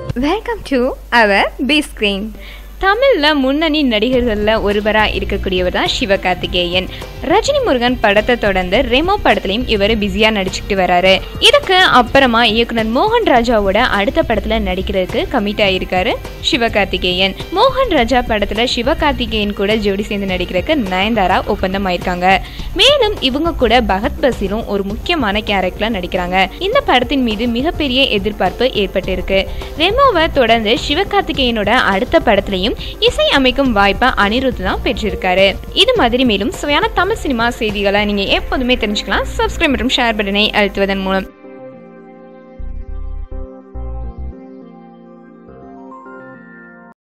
welcome to our B screen தமிழில் முன்னணி நடிகர்களில் ஒருவராக இருக்கக்கூடியவர் தான் சிவகார்த்திகேயன் ரஜினி முருகன் படத்தை தொடர்ந்து ரெமோ படத்துலையும் இவர் பிஸியாக நடிச்சுக்கிட்டு வராரு இதுக்கு அப்புறமா இயக்குனர் மோகன் ராஜாவோட அடுத்த படத்தில் நடிக்கிறதுக்கு கமிட் ஆகியிருக்காரு சிவகார்த்திகேயன் மோகன் ராஜா படத்தில் சிவகார்த்திகேயன் கூட ஜோடி சேர்ந்து நடிக்கிறதுக்கு நயன்தாரா ஒப்பந்தம் ஆயிருக்காங்க மேலும் இவங்க கூட பகத் பசீரும் ஒரு முக்கியமான கேரக்டர்ல நடிக்கிறாங்க இந்த படத்தின் மீது மிகப்பெரிய எதிர்பார்ப்பு ஏற்பட்டு இருக்கு ரெமோவை தொடர்ந்து சிவகார்த்திகேயனோட அடுத்த படத்திலையும் இசை அமைக்கும் வாய்ப்பை அனிருத் தான் பெற்றிருக்காரு இது மாதிரி மேலும் சுவையான தமிழ் சினிமா செய்திகளை நீங்க எப்போதுமே தெரிஞ்சுக்கலாம் சப்ஸ்கிரைப் மற்றும் ஷேர் பட்டனை அழுத்துவதன் மூலம்